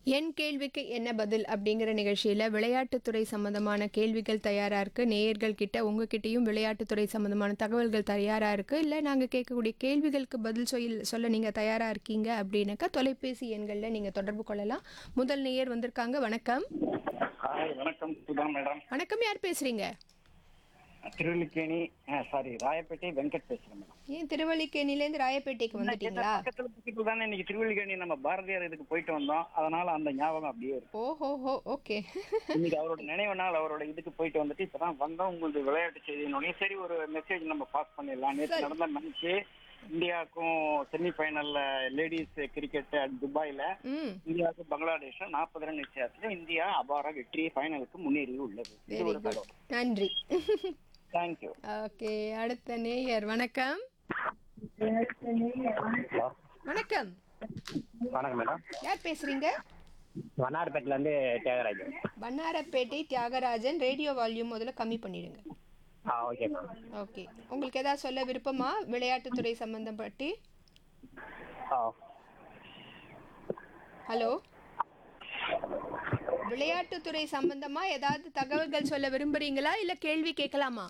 என் கேள்விக்கு என்ன பதில் அப்படிங்கிற நிகழ்ச்சியில் விளையாட்டுத்துறை சம்பந்தமான கேள்விகள் தயாராக இருக்குது நேயர்கள் கிட்ட உங்ககிட்டயும் விளையாட்டுத்துறை சம்பந்தமான தகவல்கள் தயாராக இருக்குது இல்லை நாங்கள் கேட்கக்கூடிய கேள்விகளுக்கு பதில் சொல் சொல்ல நீங்கள் தயாராக இருக்கீங்க அப்படின்னாக்கா தொலைபேசி எண்களில் நீங்கள் தொடர்பு கொள்ளலாம் முதல் நேயர் வந்திருக்காங்க வணக்கம் ஹாய் வணக்கம் சுதா மேடம் வணக்கம் யார் பேசுகிறீங்க திருவல்லிக்கேணி சாரி ராயப்பேட்டை வெங்கட் பேசுறேன் மேடம் ஏன் திருவல்லிக்கேணிலேருந்து ராயப்பேட்டைக்கு வந்துட்டீங்களா பக்கத்துல பக்கத்துல தானே இன்னைக்கு திருவல்லிக்கேணி நம்ம பாரதியார் இதுக்கு போயிட்டு வந்தோம் அதனால அந்த ஞாபகம் அப்படியே இருக்கு ஓஹோ ஹோ ஓகே இன்னைக்கு அவரோட நினைவு நாள் அவரோட இதுக்கு போயிட்டு வந்துட்டு இப்பதான் வந்தோம் உங்களுக்கு விளையாட்டு செய்தியினுடைய சரி ஒரு மெசேஜ் நம்ம பாஸ் பண்ணிடலாம் நேற்று நடந்த மேட்ச் இந்தியாவுக்கும் செமி ஃபைனல்ல லேடிஸ் கிரிக்கெட் துபாயில ம் இந்தியாவுக்கு பங்களாதேஷும் நாற்பது ரன் வித்தியாசத்துல இந்தியா அபார வெற்றி ஃபைனலுக்கு முன்னேறி உள்ளது இது வெரி ஒரு குட் நன்றி தேங்க்யூ ஓகே அடுத்த நேயர் வணக்கம் வணக்கம் வணக்கம் மேடம் யார் பேசுறீங்க வண்ணாரப்பேட்டில இருந்து தியாகராஜன் வண்ணாரப்பேட்டை தியாகராஜன் ரேடியோ வால்யூம் முதல்ல கம்மி பண்ணிடுங்க ஆ ஓகே மேம் ஓகே உங்களுக்கு ஏதாவது சொல்ல விருப்பமா விளையாட்டுத்துறை சம்பந்தப்பட்டு ஆ ஹலோ விளையாட்டுத்துறை சம்பந்தமா ஏதாவது தகவல்கள் சொல்ல விரும்புறீங்களா இல்ல கேள்வி கேட்கலாமா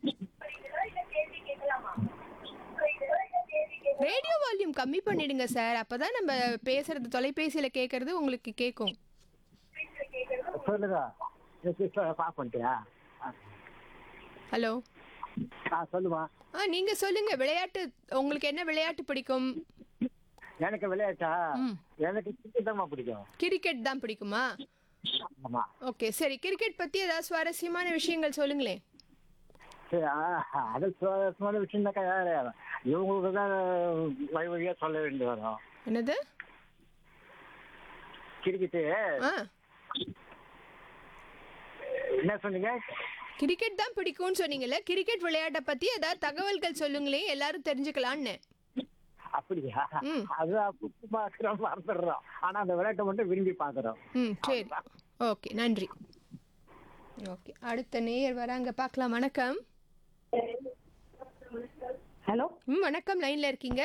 ரேடியோ வால்யூம் கம்மி பண்ணிடுங்க சார் அப்பதான் நம்ம பேசுறது தொலைபேசியில கேட்கறது உங்களுக்கு கேட்கும் சொல்லுங்க பாஸ் பண்ணிட்டியா ஆ. ஹலோ ஆ சொல்லுமா ஆ நீங்க சொல்லுங்க விளையாட்டு உங்களுக்கு என்ன விளையாட்டு பிடிக்கும் எனக்கு விளையாட்டா ம். எனக்கு கிரிக்கெட் தான் பிடிக்கும் கிரிக்கெட் தான் பிடிக்குமா ஆமா ஓகே சரி கிரிக்கெட் பத்தி ஏதாவது சுவாரஸ்யமான விஷயங்கள் சொல்லுங்களேன் சரி ஆ, அது சுவாரஸ்யமான விஷயம்னாக்கா யாரு இவங்களுக்கு தான் வழி வழியா சொல்ல வேண்டி வரும் என்னது கிரிக்கெட்டு ஆ என்ன சொன்னீங்க கிரிக்கெட் தான் பிடிக்கும்னு சொன்னீங்கல்ல கிரிக்கெட் விளையாட்டை பத்தி ஏதாவது தகவல்கள் சொல்லுங்களேன் எல்லாரும் தெரிஞ்சுக்கலான்னு அப்படியா ம். அது புக்கு பாக்குறோம் மறந்துடுறோம் ஆனா அந்த விளையாட்டை மட்டும் விரும்பி பாக்குறோம் ம் சரி ஓகே நன்றி ஓகே அடுத்த நேயர் வராங்க பார்க்கலாம் வணக்கம் ஹலோ ம் வணக்கம் லைன்ல இருக்கீங்க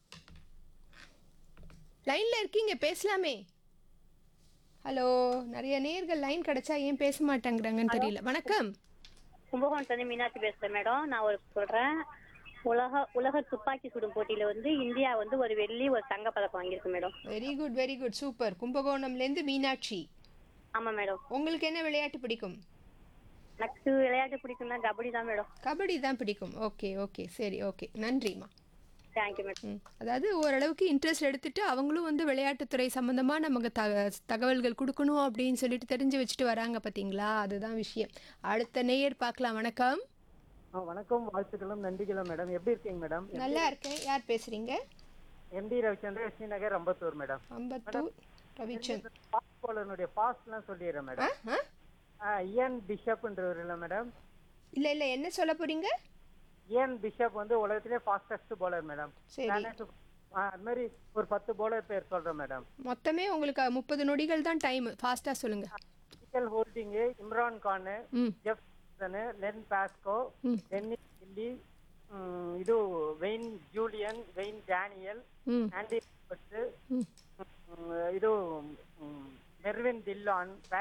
லைன்ல இருக்கீங்க பேசலாமே ஹலோ நிறைய நேயர்கள் லைன் கிடைச்சா ஏன் பேச மாட்டேங்கிறாங்கன்னு தெரியல வணக்கம் கும்பகோணத்துலேருந்து மீனாட்சி பேசுறேன் மேடம் நான் ஒரு சொல்றேன் உலக உலக துப்பாக்கி சுடும் போட்டியில வந்து இந்தியா வந்து ஒரு வெள்ளி ஒரு தங்க பதக்கம் வாங்கியிருக்கு madam very good very good super கும்பகோணம்லேருந்து மீனாட்சி ஆமா மேடம் உங்களுக்கு என்ன விளையாட்டு பிடிக்கும் எனக்கு விளையாட்டு பிடிக்கும்னா கபடி தான் மேடம் கபடி தான் பிடிக்கும் ஓகே ஓகே சரி ஓகே நன்றிம்மா தேங்க்யூ மேடம் ம் அதாவது ஓரளவுக்கு இன்ட்ரெஸ்ட் எடுத்துட்டு அவங்களும் வந்து விளையாட்டுத்துறை சம்மந்தமாக நமக்கு த தகவல்கள் கொடுக்கணும் அப்படின்னு சொல்லிட்டு தெரிஞ்சு வச்சுட்டு வராங்க பார்த்தீங்களா அதுதான் விஷயம் அடுத்த நேயர் பார்க்கலாம் வணக்கம் வணக்கம் வாழ்த்துக்களும் நன்றிகளும் மேடம் எப்படி இருக்கீங்க மேடம் நல்லா இருக்கேன் யார் பேசுறீங்க MD Ravichandran Srinagar Ambattur madam Ambattur Ravichand fast பாலருடைய ஃபாஸ்ட்லாம் சொல்லிடுறேன் ஆ மேடம் ஆ இயன் பிஷப்ன்றவர் இல்லை மேடம் இல்லை இல்லை என்ன சொல்ல போறீங்க இயன் பிஷப் வந்து உலகத்திலே ஃபாஸ்டஸ்ட் bowler மேடம் சரி அது மாதிரி ஒரு பத்து bowler பேர் சொல்றேன் மேடம் மொத்தமே உங்களுக்கு முப்பது நொடிகள் தான் டைம் ஃபாஸ்ட்டாக சொல்லுங்க மிக்கல் ஹோல்டிங் இம்ரான் கான் ம் ஜெஃப் லென் பாஸ்கோ ம். டென்னி கில்லி ம், இது வெயின் ஜூலியன் வெயின் டேனியல் ம் ஆண்டி பட்டு ம் இது ம், மெர்வின் தில்லான்